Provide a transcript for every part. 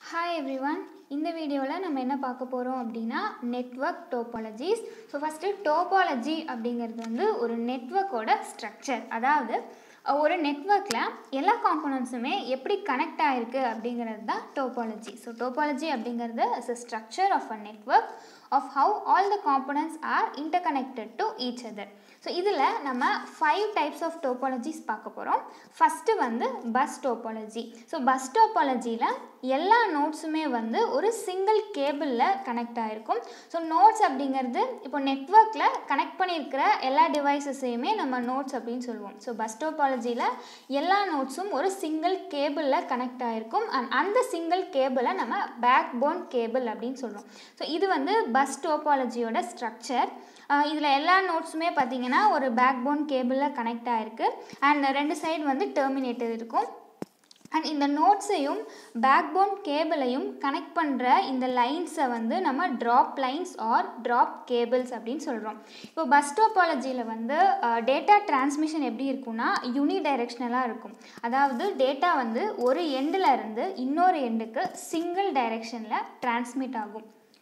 hi everyone இந்த வீடியோவில் நம்ம என்ன பார்க்க போகிறோம் அப்படின்னா network topologies so first topology அப்படிங்கிறது வந்து ஒரு நெட்வொர்க்கோட ஸ்ட்ரக்சர் அதாவது ஒரு நெட்வொர்க்கில் எல்லா காம்போனன்ட்ஸுமே எப்படி கனெக்ட் ஆகிருக்கு அப்படிங்கிறது தான் டோபாலஜி ஸோ டோபாலஜி அப்படிங்கிறது is a structure of a network of how all the components are interconnected to each other so இதில் நம்ம ஃபைவ் டைப்ஸ் ஆஃப் டோபாலஜிஸ் பார்க்க போகிறோம் ஃபஸ்ட்டு வந்து பஸ் டோபாலஜி ஸோ பஸ் டோபாலஜியில் எல்லா நோட்ஸுமே வந்து ஒரு சிங்கிள் கேபிளில் கனெக்ட் ஆகிருக்கும் ஸோ நோட்ஸ் அப்படிங்கிறது இப்போ நெட்ஒர்க்கில் கனெக்ட் பண்ணியிருக்கிற எல்லா டிவைசஸையுமே நம்ம நோட்ஸ் அப்படின்னு சொல்லுவோம் ஸோ பஸ் டோபாலஜியில் எல்லா நோட்ஸும் ஒரு சிங்கிள் கேபிளில் கனெக்ட் ஆகிருக்கும் அண்ட் அந்த சிங்கிள் கேபிளை நம்ம பேக் போன் கேபிள் அப்படின்னு சொல்கிறோம் ஸோ இது வந்து பஸ் டோபாலஜியோட ஸ்ட்ரக்சர் இதில் எல்லா நோட்ஸுமே பார்த்தீங்கன்னா ஒரு பேக் போன் கேபிளில் கனெக்ட் ஆகிருக்கு அண்ட் ரெண்டு சைடு வந்து டெர்மினேட்டர் இருக்கும் அண்ட் இந்த நோட்ஸையும் பேக் போன் கேபிளையும் கனெக்ட் பண்ணுற இந்த லைன்ஸை வந்து நம்ம drop lines or drop cables அப்படின்னு சொல்கிறோம் இப்போ பஸ் டோபாலஜியில் வந்து டேட்டா டிரான்ஸ்மிஷன் எப்படி இருக்கும்னா யூனி டைரெக்ஷனலாக இருக்கும் அதாவது டேட்டா வந்து ஒரு எண்டில் இருந்து இன்னொரு எண்டுக்கு சிங்கிள் டைரெக்ஷனில் டிரான்ஸ்மிட் ஆகும்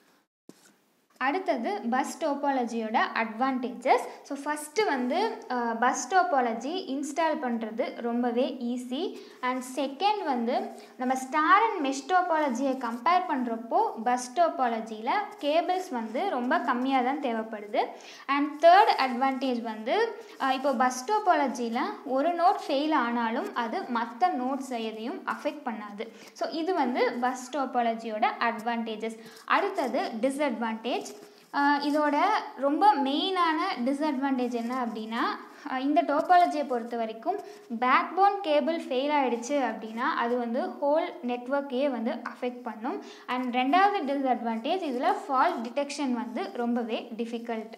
அடுத்தது பஸ் டோபாலஜியோட அட்வான்டேஜஸ் ஸோ ஃபஸ்ட்டு வந்து பஸ் டோபாலஜி இன்ஸ்டால் பண்ணுறது ரொம்பவே ஈஸி அண்ட் செகண்ட் வந்து நம்ம ஸ்டார் அண்ட் மெஷ் டோபாலஜியை கம்பேர் பண்ணுறப்போ பஸ் டோபாலஜியில் கேபிள்ஸ் வந்து ரொம்ப கம்மியாக தான் தேவைப்படுது அண்ட் தேர்ட் அட்வான்டேஜ் வந்து இப்போ பஸ் டோபாலஜியில் ஒரு நோட் ஃபெயில் ஆனாலும் அது மற்ற நோட்ஸ் எதையும் அஃபெக்ட் பண்ணாது ஸோ இது வந்து பஸ் டோபாலஜியோட அட்வான்டேஜஸ் அடுத்தது டிஸ்அட்வான்டேஜ் இதோட ரொம்ப மெயினான டிஸ்அட்வான்டேஜ் என்ன அப்படின்னா இந்த டோபாலஜியை பொறுத்த வரைக்கும் பேக் போன் கேபிள் ஃபெயில் ஆகிடுச்சு அப்படின்னா அது வந்து ஹோல் நெட்ஒர்க்கையே வந்து அஃபெக்ட் பண்ணும் அண்ட் ரெண்டாவது டிஸ்அட்வான்டேஜ் இதில் ஃபால்ட் டிடெக்ஷன் வந்து ரொம்பவே டிஃபிகல்ட்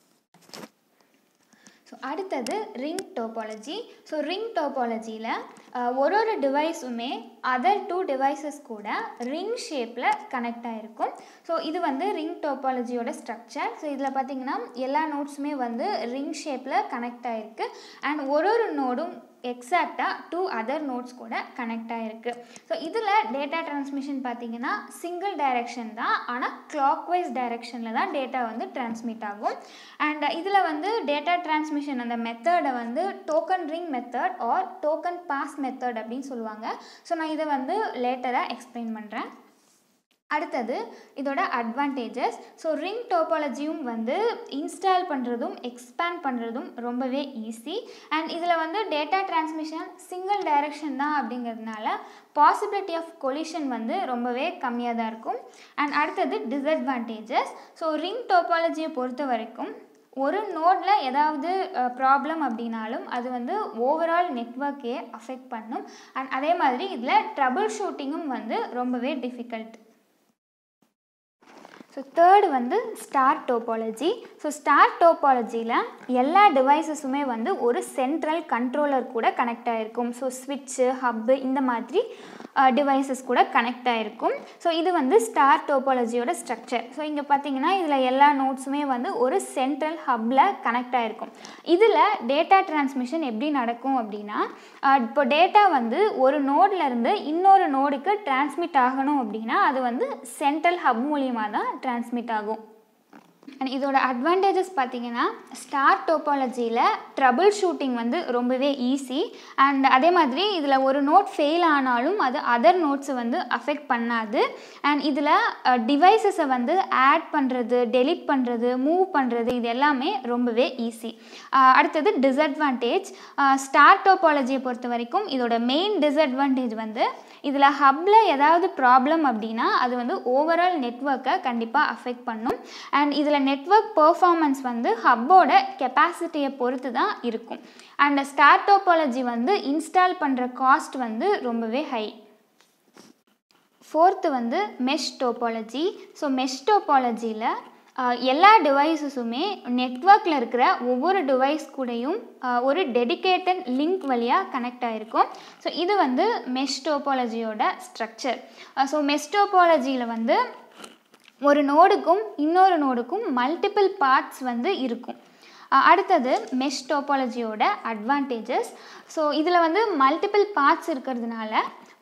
ஸோ அடுத்தது ரிங் டோபாலஜி ஸோ ரிங் டோபாலஜியில் ஒரு ஒரு டிவைஸுமே அதர் டூ டிவைசஸ் கூட ரிங் ஷேப்பில் கனெக்ட் ஆகிருக்கும் ஸோ இது வந்து ரிங் டோபாலஜியோட ஸ்ட்ரக்சர் ஸோ இதில் பார்த்திங்கன்னா எல்லா நோட்ஸுமே வந்து ரிங் ஷேப்பில் கனெக்ட் ஆகிருக்கு அண்ட் ஒரு ஒரு நோடும் எக்ஸாக்டாக டூ அதர் நோட்ஸ் கூட கனெக்ட் ஆகிருக்கு ஸோ இதில் டேட்டா டிரான்ஸ்மிஷன் பார்த்தீங்கன்னா சிங்கிள் டைரெக்ஷன் தான் ஆனால் கிளாக் வைஸ் டைரெக்ஷனில் தான் டேட்டா வந்து டிரான்ஸ்மிட் ஆகும் அண்ட் இதில் வந்து டேட்டா டிரான்ஸ்மிஷன் அந்த மெத்தடை வந்து token ring method or token pass method அப்படின்னு சொல்லுவாங்க ஸோ நான் இதை வந்து லேட்டராக எக்ஸ்பிளைன் பண்ணுறேன் அடுத்தது இதோட அட்வான்டேஜஸ் ஸோ ரிங் டோபாலஜியும் வந்து இன்ஸ்டால் பண்ணுறதும் எக்ஸ்பேண்ட் பண்ணுறதும் ரொம்பவே ஈஸி அண்ட் இதில் வந்து டேட்டா டிரான்ஸ்மிஷன் சிங்கிள் டைரெக்ஷன் தான் அப்படிங்கிறதுனால பாசிபிலிட்டி ஆஃப் கொலிஷன் வந்து ரொம்பவே கம்மியாக தான் இருக்கும் அண்ட் அடுத்தது டிஸ்அட்வான்டேஜஸ் ஸோ ரிங் டோபாலஜியை பொறுத்த வரைக்கும் ஒரு நோடில் ஏதாவது ப்ராப்ளம் அப்படின்னாலும் அது வந்து ஓவரால் நெட்ஒர்க்கே அஃபெக்ட் பண்ணும் அண்ட் அதே மாதிரி இதில் ட்ரபுள் ஷூட்டிங்கும் வந்து ரொம்பவே டிஃபிகல்ட் ஸோ தேர்டு வந்து ஸ்டார் டோபாலஜி ஸோ ஸ்டார் டோபாலஜியில் எல்லா டிவைசஸுமே வந்து ஒரு சென்ட்ரல் கண்ட்ரோலர் கூட கனெக்ட் ஆகிருக்கும் ஸோ ஸ்விட்சு ஹப்பு இந்த மாதிரி டிவைசஸ் கூட கனெக்ட் ஆகிருக்கும் ஸோ இது வந்து ஸ்டார் டோபாலஜியோட ஸ்ட்ரக்சர் ஸோ இங்கே பார்த்தீங்கன்னா இதில் எல்லா நோட்ஸுமே வந்து ஒரு சென்ட்ரல் ஹப்பில் கனெக்ட் ஆகிருக்கும் இதில் டேட்டா டிரான்ஸ்மிஷன் எப்படி நடக்கும் அப்படின்னா இப்போ டேட்டா வந்து ஒரு நோட்லேருந்து இன்னொரு நோடுக்கு டிரான்ஸ்மிட் ஆகணும் அப்படின்னா அது வந்து சென்ட்ரல் ஹப் மூலியமாக தான் டிரான்ஸ்மிட் ஆகும் அண்ட் இதோட அட்வான்டேஜஸ் பார்த்தீங்கன்னா ஸ்டார் டோபாலஜியில் ட்ரபிள் ஷூட்டிங் வந்து ரொம்பவே ஈஸி அண்ட் அதே மாதிரி இதில் ஒரு நோட் ஃபெயில் ஆனாலும் அது அதர் நோட்ஸை வந்து அஃபெக்ட் பண்ணாது அண்ட் இதில் டிவைசஸை வந்து ஆட் பண்ணுறது டெலிட் பண்ணுறது மூவ் பண்ணுறது இது எல்லாமே ரொம்பவே ஈஸி அடுத்தது டிஸ்அட்வான்டேஜ் ஸ்டார் டோபாலஜியை பொறுத்த வரைக்கும் இதோட மெயின் டிஸ்அட்வான்டேஜ் வந்து இதில் ஹப்பில் ஏதாவது ப்ராப்ளம் அப்படின்னா அது வந்து ஓவரால் நெட்ஒர்க்கை கண்டிப்பாக அஃபெக்ட் பண்ணும் அண்ட் இதில் நெட்ஒர்க் பர்ஃபார்மன்ஸ் வந்து ஹப்போட கெப்பாசிட்டியை பொறுத்து தான் இருக்கும் அண்ட் ஸ்டார் டோபாலஜி வந்து இன்ஸ்டால் பண்ணுற காஸ்ட் வந்து ரொம்பவே ஹை ஃபோர்த்து வந்து மெஷ் டோபாலஜி ஸோ மெஷ் டோபாலஜியில் எல்லா டிவைஸஸுமே நெட்ஒர்க்கில் இருக்கிற ஒவ்வொரு டிவைஸ் கூடயும் ஒரு டெடிக்கேட்டட் லிங்க் வழியாக கனெக்ட் ஆகிருக்கும் ஸோ இது வந்து மெஷ் டோபாலஜியோட ஸ்ட்ரக்சர் ஸோ மெஷ் டோபாலஜியில் வந்து ஒரு நோடுக்கும் இன்னொரு நோடுக்கும் மல்டிபிள் பார்ட்ஸ் வந்து இருக்கும் அடுத்தது மெஷ் டோபாலஜியோட அட்வான்டேஜஸ் ஸோ இதில் வந்து மல்டிபிள் பார்ட்ஸ் இருக்கிறதுனால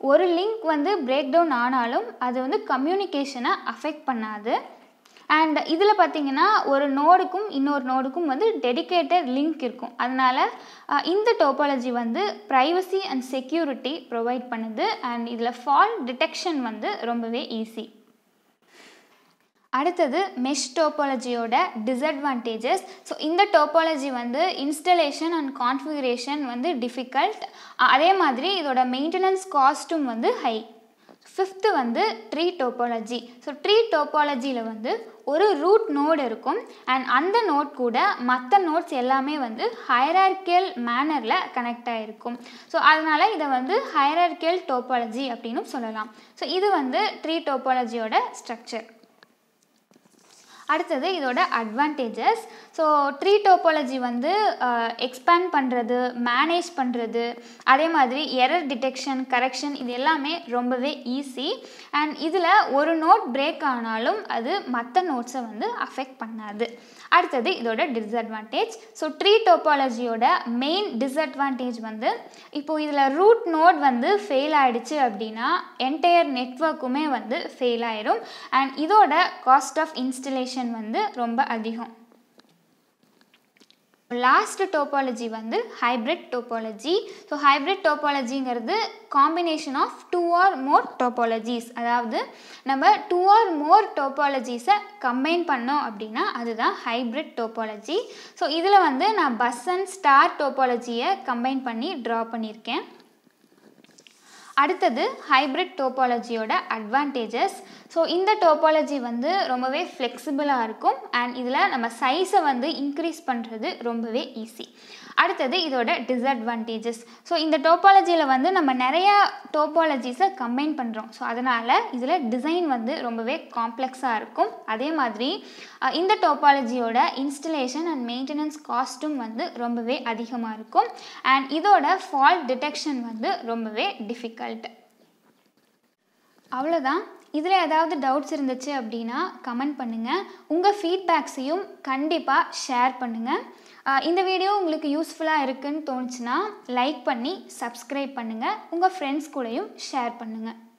ஒரு லிங்க் வந்து பிரேக் டவுன் ஆனாலும் அது வந்து கம்யூனிகேஷனை அஃபெக்ட் பண்ணாது அண்ட் இதில் பார்த்தீங்கன்னா ஒரு நோடுக்கும் இன்னொரு நோடுக்கும் வந்து டெடிகேட்டட் லிங்க் இருக்கும் அதனால் இந்த டோபாலஜி வந்து ப்ரைவசி அண்ட் செக்யூரிட்டி ப்ரொவைட் பண்ணுது அண்ட் இதில் ஃபால் டிடெக்ஷன் வந்து ரொம்பவே ஈஸி அடுத்தது மெஷ் டோபாலஜியோட டிஸ்அட்வான்டேஜஸ் ஸோ இந்த டோபாலஜி வந்து இன்ஸ்டலேஷன் அண்ட் கான்ஃபிகரேஷன் வந்து டிஃபிகல்ட் அதே மாதிரி இதோட மெயின்டெனன்ஸ் காஸ்ட்டும் வந்து ஹை ஃபிஃப்த்து வந்து ட்ரீ டோபாலஜி ஸோ ட்ரீ டோபாலஜியில் வந்து ஒரு ரூட் நோடு இருக்கும் அண்ட் அந்த நோட் கூட மற்ற நோட்ஸ் எல்லாமே வந்து ஹைரார்கியல் மேனரில் கனெக்ட் ஆகிருக்கும் ஸோ அதனால் இதை வந்து ஹைரார்கியல் டோபாலஜி அப்படின்னு சொல்லலாம் ஸோ இது வந்து ட்ரீ டோபாலஜியோட ஸ்ட்ரக்சர் அடுத்தது இதோட அட்வான்டேஜஸ் ஸோ ட்ரீ டோபாலஜி வந்து எக்ஸ்பேண்ட் பண்ணுறது மேனேஜ் பண்ணுறது அதே மாதிரி எரர் டிடெக்ஷன் கரெக்ஷன் இது எல்லாமே ரொம்பவே ஈஸி அண்ட் இதில் ஒரு நோட் பிரேக் ஆனாலும் அது மற்ற நோட்ஸை வந்து அஃபெக்ட் பண்ணாது அடுத்தது இதோட டிஸ்அட்வான்டேஜ் ஸோ ட்ரீ டோபாலஜியோட மெயின் டிஸ்அட்வான்டேஜ் வந்து இப்போது இதில் ரூட் நோட் வந்து ஃபெயில் ஆகிடுச்சு அப்படின்னா என்டையர் நெட்ஒர்க்குமே வந்து ஃபெயில் ஆயிரும் அண்ட் இதோட காஸ்ட் ஆஃப் இன்ஸ்டலேஷன் வந்து ரொம்ப அதிகம் லாஸ்ட் டோபாலஜி வந்து ஹைப்ரிட் டோபாலஜி ஸோ ஹைப்ரிட் டோபாலஜிங்கிறது combination of two or more topologies அதாவது நம்ம டூ ஆர் மோர் டோபாலஜிஸை கம்பைன் பண்ணோம் அப்படின்னா அதுதான் ஹைப்ரிட் டோபாலஜி ஸோ இதில் வந்து நான் பஸ் அண்ட் ஸ்டார் டோபாலஜியை கம்பைன் பண்ணி ட்ரா பண்ணியிருக்கேன் அடுத்தது ஹைப்ரிட் டோபாலஜியோட அட்வான்டேஜஸ் ஸோ இந்த டோபாலஜி வந்து ரொம்பவே ஃப்ளெக்சிபிளாக இருக்கும் அண்ட் இதில் நம்ம சைஸை வந்து இன்க்ரீஸ் பண்ணுறது ரொம்பவே ஈஸி அடுத்தது இதோட டிஸ்அட்வான்டேஜஸ் ஸோ இந்த டோபாலஜியில் வந்து நம்ம நிறையா டோபாலஜிஸை கம்பைன் பண்ணுறோம் ஸோ அதனால் இதில் டிசைன் வந்து ரொம்பவே காம்ப்ளெக்ஸாக இருக்கும் அதே மாதிரி இந்த டோபாலஜியோட இன்ஸ்டலேஷன் அண்ட் மெயின்டெனன்ஸ் காஸ்ட்டும் வந்து ரொம்பவே அதிகமாக இருக்கும் அண்ட் இதோட ஃபால்ட் டிடெக்ஷன் வந்து ரொம்பவே டிஃபிகல்ட் அவ்வளோதான் இதில் ஏதாவது டவுட்ஸ் இருந்துச்சு அப்படின்னா கமெண்ட் பண்ணுங்கள் உங்கள் ஃபீட்பேக்ஸையும் கண்டிப்பாக ஷேர் பண்ணுங்கள் இந்த வீடியோ உங்களுக்கு யூஸ்ஃபுல்லாக இருக்குன்னு தோணுச்சுன்னா லைக் பண்ணி சப்ஸ்கிரைப் பண்ணுங்கள் உங்கள் ஃப்ரெண்ட்ஸ் கூடயும் ஷேர் பண்ணுங்கள்